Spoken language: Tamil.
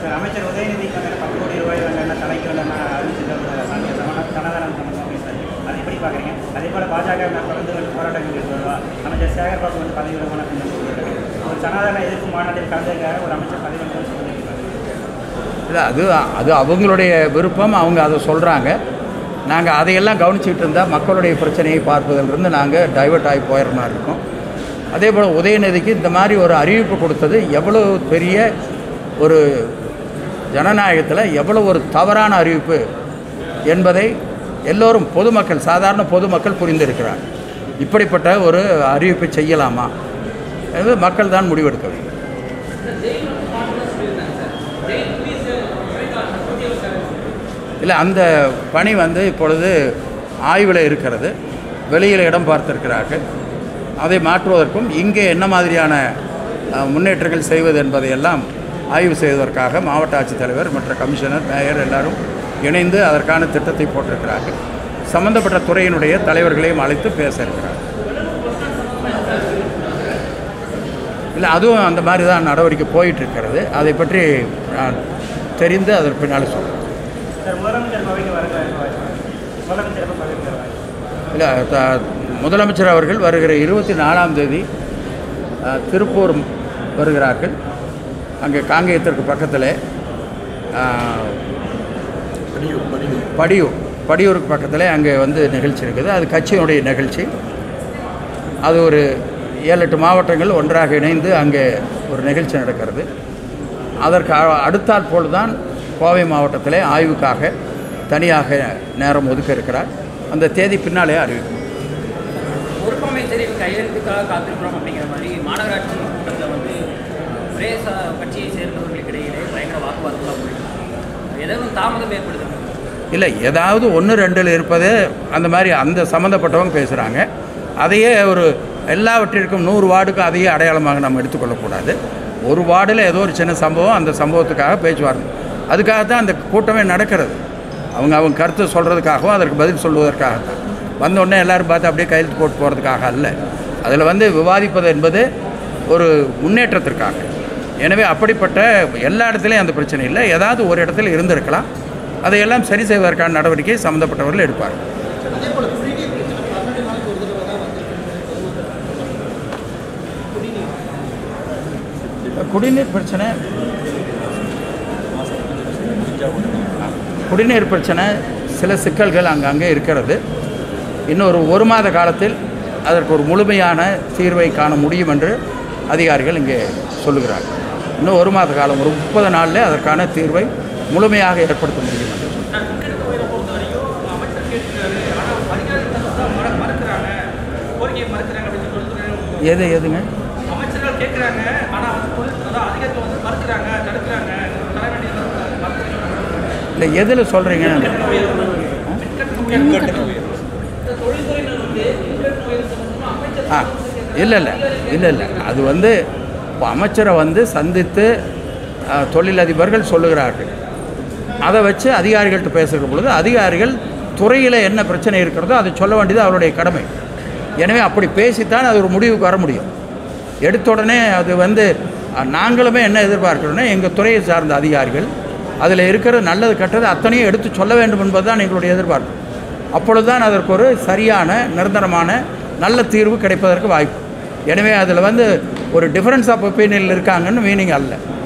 சார் அமைச்சர் உதயநிதிக்கு வந்து பத்து கோடி ரூபாய் வேண்டாம் தலைக்கு வேண்டாம் அறிவிச்சிருக்காங்க மாநில சமண சனாதனம் சம்பந்தமாக சார் அதை எப்படி பார்க்குறீங்க அதே போல் பாஜக தொடர்ந்து வந்து போராட்டங்கள் வருவா அமைச்சர் சேகர் பாபு வந்து பதவி விலகணும் அப்படின்னு சொல்லியிருக்காரு ஒரு சனாதன எதிர்ப்பு மாநாட்டில் கலந்துக்க ஒரு அமைச்சர் பதவி விலகணும்னு சொல்லியிருக்காரு இல்லை அது அது அவங்களுடைய விருப்பம் அவங்க அதை சொல்கிறாங்க நாங்கள் அதையெல்லாம் கவனிச்சிட்டு இருந்தால் மக்களுடைய பிரச்சனையை பார்ப்பதிலிருந்து நாங்கள் டைவர்ட் ஆகி போயிடுற மாதிரி இருக்கோம் அதே போல் உதயநிதிக்கு இந்த மாதிரி ஒரு அறிவிப்பு கொடுத்தது எவ்வளோ பெரிய ஒரு ஜனநாயகத்தில் எவ்வளோ ஒரு தவறான அறிவிப்பு என்பதை எல்லோரும் பொதுமக்கள் சாதாரண பொதுமக்கள் புரிந்திருக்கிறார் இப்படிப்பட்ட ஒரு அறிவிப்பை செய்யலாமா அது மக்கள் தான் முடிவெடுக்க வேண்டும் இல்லை அந்த பணி வந்து இப்பொழுது ஆய்வில் இருக்கிறது வெளியில் இடம் பார்த்திருக்கிறார்கள் அதை மாற்றுவதற்கும் இங்கே என்ன மாதிரியான அஹ், முன்னேற்றங்கள் செய்வது என்பதையெல்லாம் ஆய்வு செய்வதற்காக மாவட்ட ஆட்சித்தலைவர் மற்ற கமிஷனர் மேயர் எல்லாரும் இணைந்து அதற்கான திட்டத்தை போட்டிருக்கிறார்கள் சம்பந்தப்பட்ட துறையினுடைய தலைவர்களையும் அழைத்து பேச இருக்கிறார்கள் இல்லை அதுவும் அந்த மாதிரி தான் நடவடிக்கை போயிட்டு இருக்கிறது அதை பற்றி நான் தெரிந்து அதற்கு பின்னால் சொல்கிறேன் சார் முதலமைச்சர் பதவிக்கு வருகிறார் முதலமைச்சர் எப்போ பதவிக்கு வருவார் இல்லை த- முதலமைச்சர் அவர்கள் வருகிற இருபத்தி நாலாம் தேதி அஹ், திருப்பூர் வருகிறார்கள் அங்கே காங்கேயத்திற்கு பக்கத்தில் அஹ், படியூர் படியூருக்கு பக்கத்தில் அங்கே வந்து நிகழ்ச்சி இருக்குது அது கட்சியினுடைய நிகழ்ச்சி அது ஒரு ஏழு எட்டு மாவட்டங்கள் ஒன்றாக இணைந்து அங்கே ஒரு நிகழ்ச்சி நடக்கிறது அதற்கு அ- அடுத்தாற் போல் தான் கோவை மாவட்டத்திலே ஆய்வுக்காக தனியாக நேரம் ஒதுக்க இருக்கிறார் அந்த தேதி பின்னாலே அறிவிக்கும் பொறுப்பமைச்சரின் கையெழுத்துக்காக காத்திருக்கிறோம் அப்படிங்கிற மாதிரி மாநகராட்சி கூட்டத்தில் வந்து ஒரே ச கட்சியை சேர்ந்தவர்களுக்கு இடையிலே பயங்கர வாக்குவாதங்களாக போயிட்டு எதுவும் தாமதம் ஏற்படுது இல்லை ஏதாவது ஒன்று ரெண்டில் இருப்பது அந்த மாதிரி அந்த சம்மந்தப்பட்டவங்க பேசுகிறாங்க அதையே ஒரு எல்லாவற்றிற்கும் நூறு வார்டுக்கும் அதையே அடையாளமாக நம்ம எடுத்துக்கொள்ளக்கூடாது ஒரு வார்டில் ஏதோ ஒரு சின்ன சம்பவம் அந்த சம்பவத்துக்காக பேச்சுவார்த்தை அதுக்காக தான் அந்த கூட்டமே நடக்கிறது அவங்க அவங்க கருத்து சொல்கிறதுக்காகவும் அதற்கு பதில் சொல்வதற்காக தான் வந்த உடனே எல்லாரும் பார்த்து அப்படியே கையெழுத்து போட்டு போகிறதுக்காக அல்ல அதில் வந்து விவாதிப்பது என்பது ஒரு முன்னேற்றத்திற்காக எனவே அப்படிப்பட்ட எல்லா இடத்துலையும் அந்த பிரச்சனை இல்லை ஏதாவது ஒரு இடத்துல இருந்திருக்கலாம் அதையெல்லாம் சரி செய்வதற்கான நடவடிக்கை சம்மந்தப்பட்டவர்கள் எடுப்பார்கள் குடிநீர் பிரச்சனை குடிநீர் பிரச்சனை சில சிக்கல்கள் அங்கங்கே இருக்கிறது இன்னொரு ஒரு மாத காலத்தில் அதற்கு ஒரு முழுமையான தீர்வை காண முடியும் என்று அதிகாரிகள் இங்கே சொல்லுகிறார்கள் இன்னும் ஒரு மாத காலம் ஒரு முப்பது நாளில் அதற்கான தீர்வை முழுமையாக ஏற்படுத்த முடியும் என்று எது எதுங்க அமைச்சர்கள் கேட்குறாங்க ஆனால் வந்து பொது- அதான் அதிகாரிகள் வந்து மறுக்கிறாங்க தடுக்கிறாங்க தர வேண்டியது இல்லை எதில் சொல்கிறீங்க ஆ இல்லை இல்லை இல்லை இல்லை அது வந்து இப்போ அமைச்சரை வந்து சந்தித்து ஆ, தொழிலதிபர்கள் சொல்லுகிறார்கள் அதை வச்சு அதிகாரிகள்கிட்ட பேசுகிற பொழுது அதிகாரிகள் துறையில் என்ன பிரச்சனை இருக்கிறதோ அதை சொல்ல வேண்டியது அவருடைய கடமை எனவே அப்படி பேசித்தான் அது ஒரு முடிவுக்கு வர முடியும் எடுத்த உடனே அது வந்து அ, நாங்களுமே என்ன எதிர்பார்க்கிறோன்னா எங்கள் துறையை சார்ந்த அதிகாரிகள் அதில் இருக்கிற நல்லது கெட்டது அத்தனையும் எடுத்து சொல்ல வேண்டும் என்பதுதான் எங்களுடைய எதிர்பார்ப்பு அப்பொழுதுதான் அதற்கு ஒரு சரியான நிரந்தரமான நல்ல தீர்வு கிடைப்பதற்கு வாய்ப்பு எனவே அதில் வந்து ஒரு டிஃபரன்ஸ் ஆஃப் ஒப்பீனியன் இருக்காங்கன்னு மீனிங் அல்ல